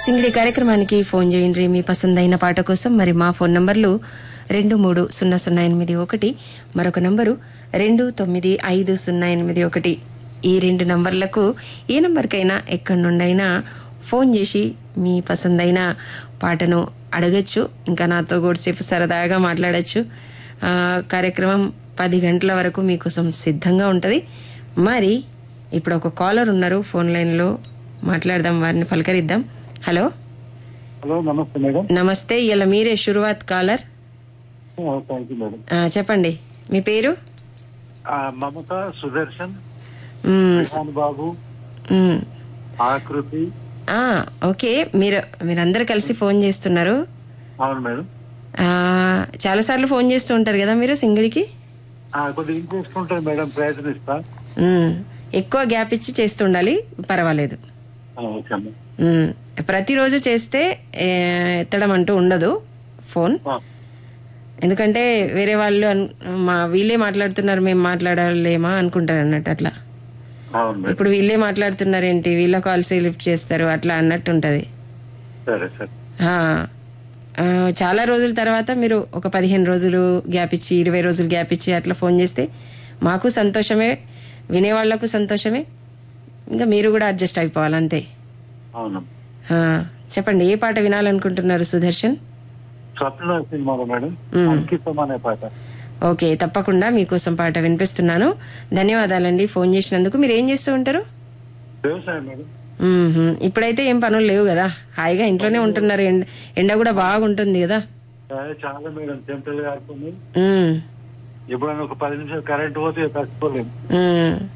సింగిడి కార్యక్రమానికి ఫోన్ చేయండి మీ పసందైన పాట కోసం మరి మా ఫోన్ నంబర్లు రెండు మూడు సున్నా సున్నా ఎనిమిది ఒకటి మరొక నంబరు రెండు తొమ్మిది ఐదు సున్నా ఎనిమిది ఒకటి ఈ రెండు నంబర్లకు ఏ నంబర్కైనా ఎక్కడి నుండైనా ఫోన్ చేసి మీ పసందైన పాటను అడగచ్చు ఇంకా నాతో కూడసేపు సరదాగా మాట్లాడచ్చు ఆ, కార్యక్రమం పది గంటల వరకు మీకోసం సిద్ధంగా ఉంటుంది మరి ఇప్పుడు ఒక కాలర్ ఉన్నారు ఫోన్ లైన్లో మాట్లాడదాం వారిని పలకరిద్దాం హలో హలో నమస్తే మేడం నమస్తే ఇలా మీరే షురువాత్ కాలర్ థ్యాంక్ యూ మేడం ఆ, చెప్పండి మీ పేరు ఆ, మమత సుదర్శన్ మ్మ్, రిహాన్ బాబు మ్మ్. ఆకృతి ఆ, ఓకే మీరు మీరందరూ కలిసి ఫోన్ చేస్తున్నారు అవును మేడం ఆ, చాలాసార్లు ఫోన్ చేస్తూ ఉంటారు కదా మీరు సింగిడికి ఆ, కొద్దిగా ఇంట్రెస్ట్ ఉంటుంది మేడం ప్రయత్నిస్తా మ్మ్. ఎక్కువ గ్యాప్ ఇచ్చి చేస్తుండాలి పర్వాలేదు ఆ, ఓకే మేడం మ్మ్. ప్రతిరోజు చేస్తే ఏ, ఎత్తడం అంటూ ఉండదు ఫోన్ ఆ, ఎందుకంటే వేరే వాళ్ళు అన్- మా వీళ్ళే మాట్లాడుతున్నారు మేము మాట్లాడలేమా అనుకుంటారు అన్నట్టు అట్లా అవును మేడం ఇప్పుడు వీళ్ళే మాట్లాడుతున్నారు ఏంటి వీళ్ళ కాల్స్ లిఫ్ట్ చేస్తారు అట్లా అన్నట్టు ఉంటుంది సరే సరే ఆ, ఆ, చాలా రోజుల తర్వాత మీరు ఒక పదిహేను రోజులు గ్యాప్ ఇచ్చి ఇరవై రోజులు గ్యాప్ ఇచ్చి అట్లా ఫోన్ చేస్తే మాకు సంతోషమే వినేవాళ్లకు సంతోషమే ఇంకా మీరు కూడా అడ్జస్ట్ అయిపోవాలి అంతే అవును ఆ, చెప్పండి ఏ పాట వినాలనుకుంటున్నారు సుదర్శన్ స్వప్న సినిమాలో మేడం మ్మ్. అంకితం అనే పాట ఓకే తప్పకుండా మీకోసం పాట వినిపిస్తున్నాను ధన్యవాదాలండి ఫోన్ చేసినందుకు మీరు ఏం చేస్తూ ఉంటారు వ్యవసాయం మేడం మ్మ్హ్మ్. ఇప్పుడైతే ఏం పనులు లేవు కదా హాయిగా ఇంట్లోనే ఉంటున్నారు ఎండ ఎండ కూడా బాగుంటుంది కదా ఆ, చాలా మేడం టెంపరేచర్ కాకుండా మ్మ్. ఎప్పుడైనా ఒక పది నిమిషాలు కరెంట్ పోతే తట్టుకోలేము మ్మ్.